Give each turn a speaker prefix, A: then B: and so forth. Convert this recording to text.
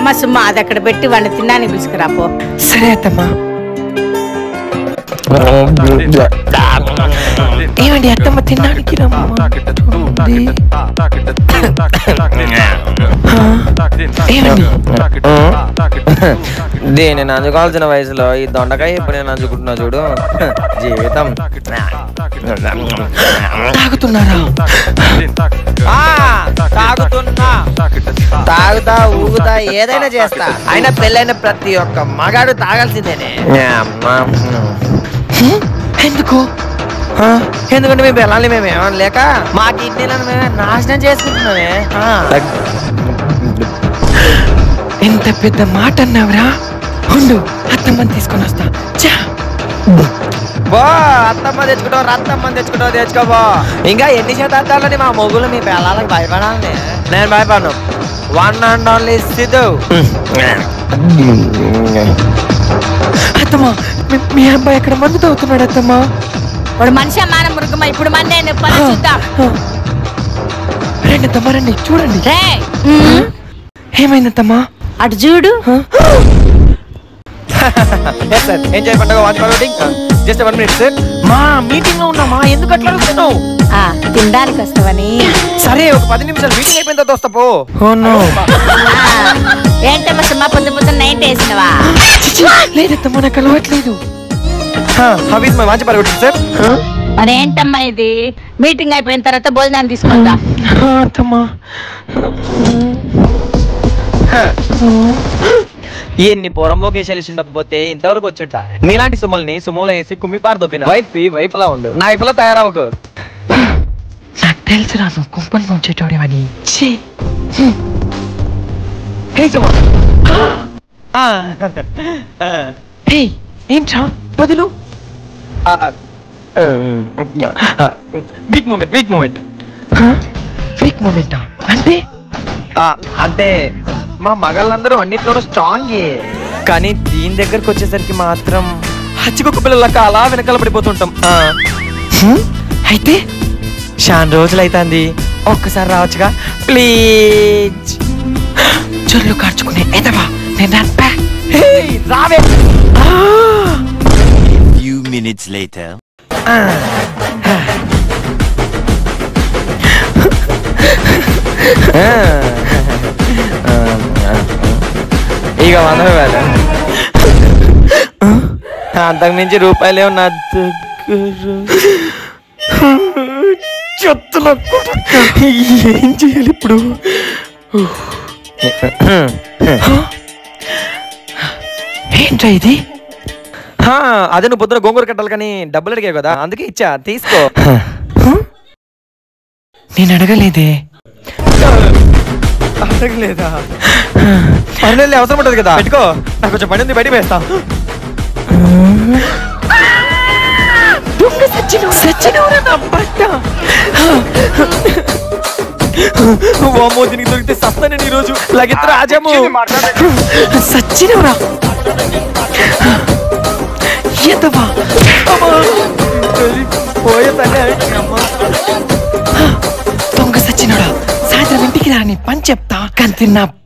A: అమ్మ సుమ్మ అది అక్కడ పెట్టి వాడిని తిన్నానికి పిలుచుకురాపో
B: సరే అత్తమ్మా ఏమండి అత్తమ్మ తినడానికి రమ్మంటుంది. ఏమండి
C: దీన్ని నంచుకోవాల్సిన వయసులో ఈ దొండకాయ ఇప్పుడు నేను నంచుకుంటున్నా చూడు జీవితం
B: తాగుతున్నారా
C: ఆ, తాగుతున్నా తాగుతా ఊగుతా ఏదైనా చేస్తా అయినా పెళ్ళైన ప్రతి ఒక్క మగాడు తాగాల్సిందేనే
B: హ్మ్? ఎందుకు
C: ఆ, ఎందుకంటే మేము పిల్లల్ని మేము ఏమని లేక మా కిడ్నీలను మేమే నాశనం చేసుకుంటున్నామే ఆ.
B: ఎంత పెద్ద మాట అన్నావురా ఉండు అత్తమ్మని తీసుకొని వస్తా చా
C: బో అత్తమ్మ తెచ్చుకుంటావు రత్తమ్మ తెచ్చుకుంటావు తెచ్చుకోబో ఇంకా ఎన్ని శతాబ్దాలని మా మొగులు మీ పిల్లలకు భయపడాలని నేను భయపడను వన్ అండ్ ఓన్లీ సిద్ధు
B: అత్తమ్మా మీ- మీ అబ్బాయి ఎక్కడ మందు తాగుతున్నాడు అత్తమ్మా
A: వాడు మనిషి మాన మృగమా ఇప్పుడు మన నేను పని చూద్దాం
B: రండి అత్తమ్మా రండి చూడండి
A: రే
B: ఏమైందత్తమ్మా
A: అటు చూడు
C: ఎస్ సార్ ఎంజాయ్ పండుగ watch forwarding just one minute sir మా మీటింగ్ లో ఉన్నామా ఎందుకు అట్లా అడుగుతున్నావు
A: ఆ, తినడానికి వస్తావని
C: సరే ఒక పది నిమిషాలు మీటింగ్ అయిపోయిన తర్వాత వస్తా పో
A: ఆ, ఏంటమ్మా సుమ్మ పొద్దు పొద్దు నైట్ వేసినవా
B: లేదత్తమ్మా నాకు అలవాట్లేదు
C: how is my watch forwarding sir
A: మరేంటమ్మా ఇది మీటింగ్ అయిపోయిన తర్వాత భోజనాన్ని తీసుకుందా
B: ఆ, అత్తమ్మా
D: ఎన్ని పొరంలోకి వేసేసి ఉండకపోతే ఇంతవరకు వచ్చేట నీలాంటి సుమ్మల్ని సుమ్మలో వేసి కుమ్మి పారు దొప్పిన వైఫ్ వైఫ్ లా ఉండు నా వైపులో తయారవకు
B: నాకు తెలుసు రాను కుంపని ఉంచేటోడేవని ఛీ హే సుమా హే ఏంట్రా బదులు
D: big moment big moment
B: fake మూమెంటా అంటే
D: అంటే మా మగాళ్ళందరూ అన్నిట్లోనూ స్ట్రాంగ్ కానీ దీని దగ్గరకు వచ్చేసరికి మాత్రం హచ్చికొక్క పిల్లలక అలా వెనకాల పడిపోతుంటాం ఆ,
B: హ్మ్? అయితే
D: చాలా రోజులు అవుతుంది ఒక్కసారి రావచ్చుగా ప్లీజ్
B: చొల్లు కార్చుకునే ఎదవా నేను రాన్పా
D: రావే
E: Few minutes later.
D: ఇక వంద రూపాయలు అంతకు మించి రూపాయలే నా దగ్గర
B: చెత్తల ఏం చేయాలి ఇప్పుడు ఏంట్రా ఇది
D: హా, అదే నువ్వు పొద్దున గోంగూర కట్టాలి కానీ డబ్బులు అడిగావు కదా అందుకే ఇచ్చా తీసుకో
B: నేను అడగలేదే
D: అడగలేదా పర్లేదు అవసరం ఉంటుంది కదా పెట్టుకో నాకు కొంచెం పని ఉంది బయట వేస్తా
B: దొంగ సచ్చినవు సచ్చినవురా నా బట్ట
D: వామ్మో దీనికి దొరికితే సస్తా నేను ఈరోజు లగిత్ర రాజము
B: సచ్చినవురా ఎదవా
D: పోయే తల్లి
B: దొంగ సచ్చినోడా సాయంత్రం ఇంటికి రాని పని చెప్తా కానీ నా